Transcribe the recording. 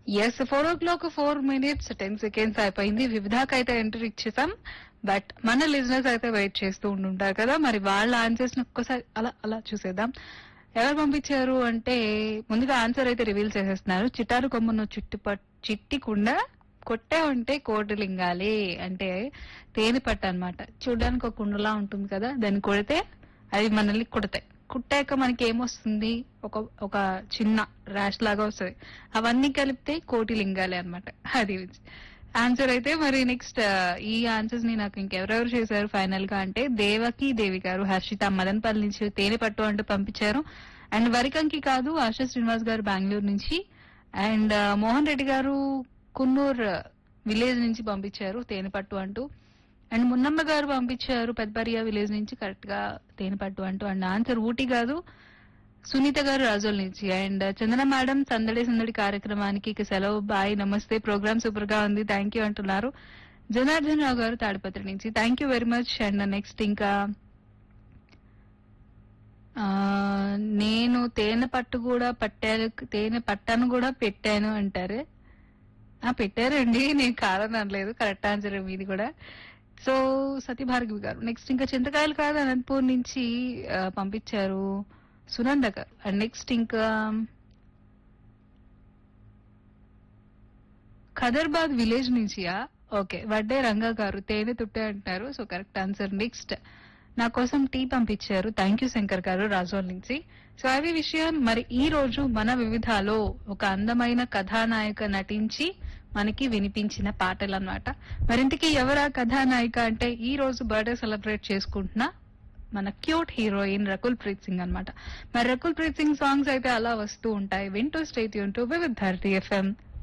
yes four o'clock four minutes ten seconds అయిపోయింది వివిధాకి అయితే ఎంటర్ ఇచ్చేసాం బట్ మన లిజినెస్ అయితే వెయిట్ చేస్తూ ఉంటుంటారు కదా మరి వాళ్ళ ఆన్సర్స్ ఒక్కసారి అలా అలా చూసేద్దాం ఎవరు పంపించారు అంటే ముందుగా ఆన్సర్ అయితే రివీల్ చేసేస్తున్నారు చిటారు కొమ్మను చుట్టి చిట్టి కుండ కొట్టే ఉంటే కోటి లింగాలి అంటే తేనె పట్టు అనమాట చూడడానికి ఒక కుండలా ఉంటుంది కదా దాన్ని కొడితే అది మనల్ని కుడతాయి కుట్టాక మనకి ఏమొస్తుంది ఒక ఒక చిన్న ర్యాష్ లాగా వస్తుంది అవన్నీ కలిపితే కోటి లింగాలి అనమాట అది ఆన్సర్ అయితే మరి నెక్స్ట్ ఈ ఆన్సర్స్ ని నాకు ఇంకెవరెవరు చేశారు ఫైనల్ గా అంటే దేవకి దేవి గారు హర్షిత మదన్పల్లి నుంచి తేనె పట్టు అంటూ పంపించారు అండ్ వరికంకి కాదు ఆశా శ్రీనివాస్ గారు బెంగళూరు నుంచి అండ్ మోహన్ రెడ్డి గారు కున్నూర్ విలేజ్ నుంచి పంపించారు తేనె పట్టు అంటూ అండ్ మున్నమ్మ గారు పంపించారు పెద్దపరియా విలేజ్ నుంచి కరెక్ట్ గా తేనె పట్టు అంటూ అండ్ ఆన్సర్ ఊటీ కాదు సునీత గారు రాజోల్ నుంచి అండ్ చందన మేడం సందడి సందడి కార్యక్రమానికి ఇక సెలవు బాయ్ నమస్తే ప్రోగ్రామ్ సూపర్ గా ఉంది థ్యాంక్ యూ అంటున్నారు జనార్దన్ రావు గారు తాడిపత్రి నుంచి thank you very much and next ఇంకా ఆ, నేను తేనె పట్టు కూడా పట్టాను తేనె పట్టాను కూడా పెట్టాను అంటారు ఆ పెట్టారండి నేను కాదని అనలేదు కరెక్ట్ ఆన్సర్ మీది కూడా సో సతీభార్గవి గారు నెక్స్ట్ ఇంకా చింతకాయలు కాదు అనంతపూర్ నుంచి ఆ, పంపించారు సునంద గారు అండ్ నెక్స్ట్ ఇంకా ఖదర్బాద్ విలేజ్ నుంచియా ఓకే వడ్డే రంగా గారు తేనె తుట్టే అంటారు సో కరెక్ట్ ఆన్సర్ నెక్స్ట్ నా కోసం టీ పంపించారు థ్యాంక్ యూ శంకర్ గారు రాజోల్ నుంచి సో అవి విషయం మరి ఈ రోజు మన వివిధాలో ఒక అందమైన కథానాయక నటించి మనకి వినిపించిన పాటలు అన్నమాట మరింతకి ఎవరా కథానాయిక అంటే ఈ రోజు బర్త్డే సెలబ్రేట్ చేసుకుంటున్న మన క్యూట్ హీరోయిన్ రకుల్ ప్రీత్ సింగ్ అన్నమాట మరి రకుల్ ప్రీత్ సింగ్ సాంగ్స్ అయితే అలా వస్తూ ఉంటాయి వింటూ స్టేట్ యూన్ టు విత్ భారతి ఎఫ్ఎం